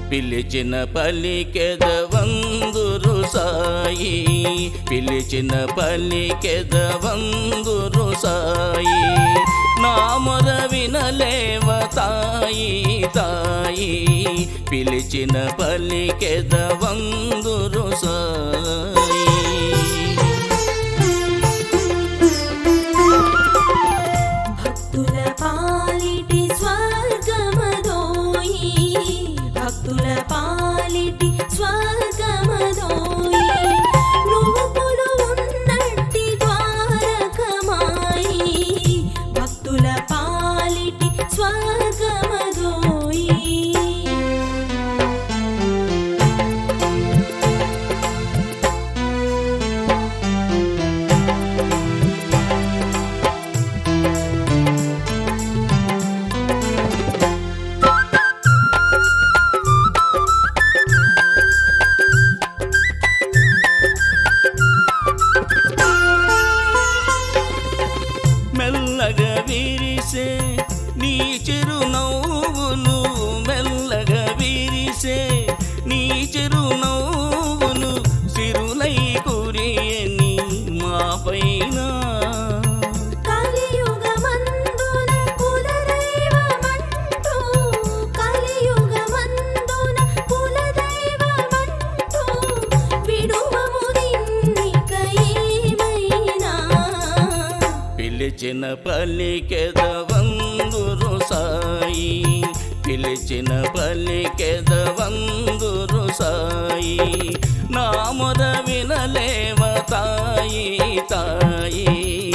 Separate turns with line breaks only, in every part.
పిలిచిన పలికెదవందురు సాయి పిలిచిన పలికెదవందురు సాయి నామర వినలేవ తాయి తాయి పిలిచిన పలికెదవందురు సాయి
భక్తుల పాలిటి స్వర్గమదోయి భక్తుల పాలిటి స్వర్గమదోయి నువ్వులు ఉన్నట్టి ద్వారకమాయి భక్తుల పాలిటి స్వర్గమదోయి
మెల్లగా విరిసే నీ చిరునవ్వును మెల్లగా విరిసే నీ చిరునవ్వును సిరులై కురియని మా పైన
కలియుగమందున కులదైవమంటూ కలియుగమందున కులదైవమంటూ విడువము నిన్నిక ఏమైనా
పిలిచిన పలికెదవందురు సాయి పిలిచిన పలికెదవందురు సాయి నామద వినలేవ తాయి తాయి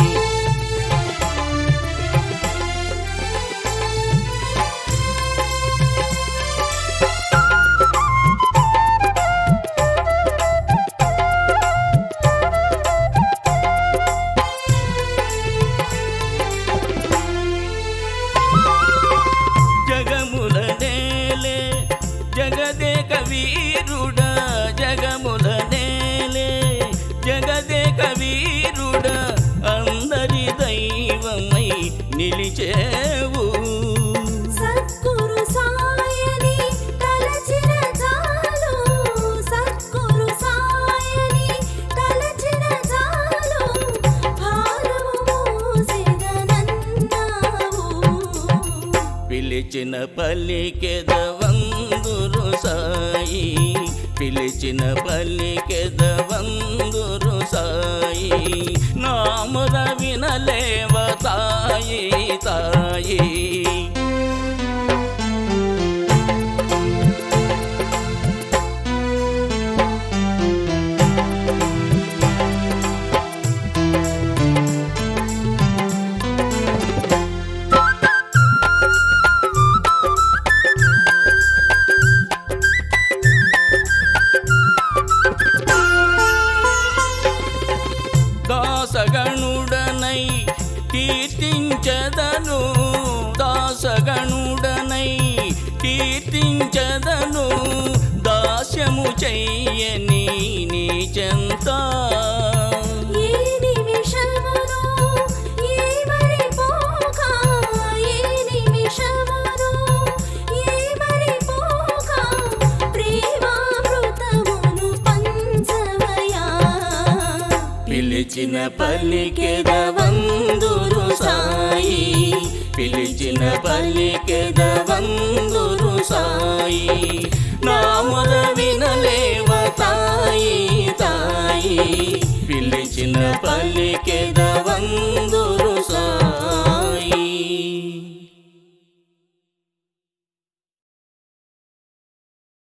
జగముల నేలే జగదేక వీరుడా జగముల నేలే జగదేక వీరుడా అందరి దైవమై నిలిచేవు
సద్గురు సాయని తలచిన చాలు సద్గురు సాయని తలచిన చాలు భారము మోసెదనన్నావు
పిలిచిన పలికెదవందురు సాయి పిలిచిన పలికెదవందురు సాయి నామద వినలేవ తాయి తాయి దాసగణుడనై కీర్తించదను దాసగణుడనై కీర్తించదను దాస్యము చెయ్యని నీ చెంత
ఏ నిమిషమును ఏ మరిపోక ఏ నిమిషమును ఏ మరిపోక ప్రేమామృతమును పంచవయా
పిలిచిన పలికెదవందురు సాయి పిలిచిన పలికెదవందురు సాయి నామద వినలేవ తాయి తాయి పిలిచిన పలికెదవందురు